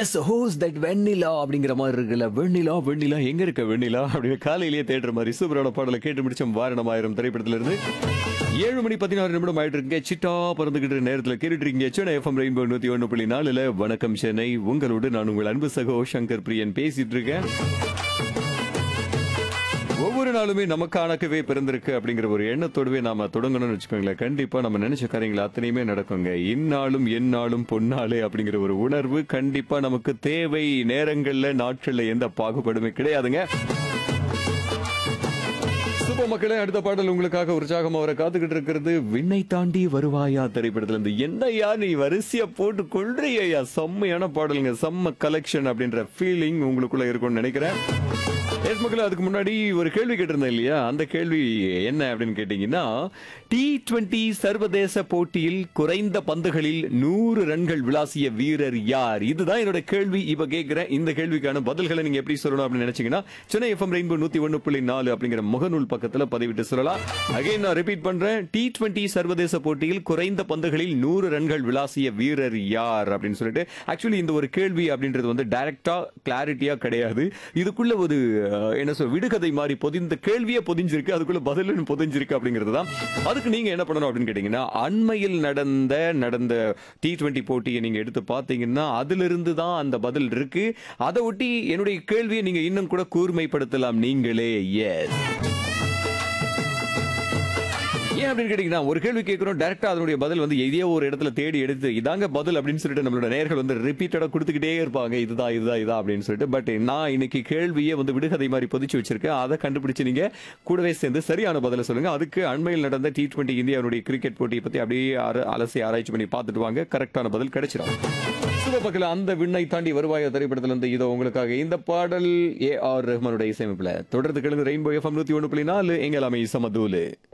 S hose that வெண்ணிலா அப்படிங்கிற மாதிரி இருக்குல்ல வெண்ணிலா வெண்ணிலா எங்க இருக்க வெண்ணிலா அப்படின்னு காலையிலேயே தேடுற மாதிரி சூப்பரான பாடலை கேட்டு முடிச்சோம் வாரணமாயிரம் திரைப்படத்துல இருந்து ஏழு மணி பதினாறு நிமிடம் ஆயிட்டு இருக்கீங்க சிட்டா பறந்துகிட்டு இருக்க நேரத்துல கேட்டுட்டு இருக்கீங்க சென்னை எஃப்எம் ரெயின்போ நூத்தி ஒன்று புள்ளி நாலுல வணக்கம் சென்னை உங்களோடு நான் உங்கள் அன்பு சகோ சங்கர் பிரியன் பேசிட்டு இருக்கேன் ஒவ்வொரு நாளுமே நமக்கானக்கவே பிறந்திருக்கு அப்படிங்கிற ஒரு எண்ணத்தோடவே நாம தொடங்கணும்னு வச்சுக்கோங்களேன் கண்டிப்பா நம்ம நினைச்ச காரியங்கள் அத்தனையுமே நடக்குங்க இந்நாளும் எந்நாளும் பொன்னாளே அப்படிங்கிற ஒரு உணர்வு கண்டிப்பா நமக்கு தேவை நேரங்கள்ல நாட்கள்ல எந்த பாகுபாடுமே கிடையாதுங்க சூப்பர் மக்களே அடுத்த பாடல் உங்களுக்காக உற்சாகமா வர காத்துக்கிட்டு இருக்கிறது விண்ணை தாண்டி வருவாயா திரைப்படத்துல இருந்து என்னையா நீ வரிசையா போட்டு கொள்றியா செம்மையான பாடலுங்க செம்ம கலெக்ஷன் அப்படின்ற ஃபீலிங் உங்களுக்குள்ள இருக்கும்னு நினைக்கிறேன் எஸ் மக்களே அதுக்கு முன்னாடி ஒரு கேள்வி கேட்டிருந்தேன் இல்லையா அந்த கேள்வி என்ன அப்படின்னு கேட்டீங்கன்னா டி டுவெண்டி சர்வதேச போட்டியில் குறைந்த பந்துகளில் நூறு ரன்கள் விளாசிய வீரர் யார் இதுதான் என்னோட கேள்வி இப்ப கேட்கிறேன் இந்த கேள்விக்கான பதில்களை நீங்க எப்படி சொல்லணும் அப்படின்னு நினைச்சீங்கன்னா சென்னை எஃப்எம் ரெயின்போ நூத்தி ஒன்னு புள்ளி நாலு அப்படிங்கிற முகநூல் பக்கத்துல பதிவிட்டு சொல்லலாம் அகைன் நான் ரிப்பீட் பண்றேன் டி டுவெண்டி சர்வதேச போட்டியில் குறைந்த பந்துகளில் நூறு ரன்கள் விளாசிய வீரர் யார் அப்படின்னு சொல்லிட்டு ஆக்சுவலி இந்த ஒரு கேள்வி அப்படின்றது வந்து டைரக்டா கிளாரிட்டியா கிடையாது இதுக்குள்ள ஒரு அஹ், என்ன சொல் விடுகதை மாதிரி பொதிந்த கேள்வியே பொதிஞ்சிருக்கு அதுக்குள்ள பதிலும் பொதிஞ்சிருக்கு அப்படிங்கிறது தான் அதுக்கு நீங்க என்ன பண்ணணும் அப்படின்னு கேட்டீங்கன்னா அண்மையில் நடந்த நடந்த டி டுவெண்ட்டி போட்டியை நீங்க எடுத்து பார்த்தீங்கன்னா அதிலிருந்து தான் அந்த பதில் இருக்கு அதை ஒட்டி என்னுடைய கேள்வியை நீங்க இன்னும் கூட கூர்மைப்படுத்தலாம் நீங்களே எஸ் ஏன் அப்படின்னு கேட்டீங்கன்னா ஒரு கேள்வி கேட்கிறோம் டேரக்டா அதனுடைய பதில் வந்து எதையோ ஒரு இடத்துல தேடி எடுத்து இதாங்க பதில் அப்படின்னு சொல்லிட்டு நம்மளோட நேர்கள் வந்து ரிப்பீட்டடா கொடுத்துக்கிட்டே இருப்பாங்க இதுதான் இதுதான் இதுதான் அப்படின்னு சொல்லிட்டு பட் நான் இன்னைக்கு கேள்வியை வந்து விடுகதை மாதிரி பொதிச்சு வச்சிருக்கேன் அதை கண்டுபிடிச்சு நீங்க கூடவே சேர்ந்து சரியான பதில சொல்லுங்க அதுக்கு அண்மையில் நடந்த டி டுவெண்ட்டி இந்தியாவுடைய கிரிக்கெட் போட்டியை பத்தி அப்படியே ஆர- அலசி ஆராய்ச்சி பண்ணி பார்த்துட்டு வாங்க கரெக்டான பதில் கிடைச்சிடும் சிவபக்கில் அந்த விண்ணை தாண்டி வருவாய திரைப்படத்துல இருந்து இதோ உங்களுக்காக இந்த பாடல் ஏ ஆர் ரஹ்மானுடைய இசையமைப்புல தொடர்ந்து கிழங்கு ரெயின்போ எஃப்எம் நூத்தி ஒன்று புள்ளி நாலு எங்கள் அமை சமதூலு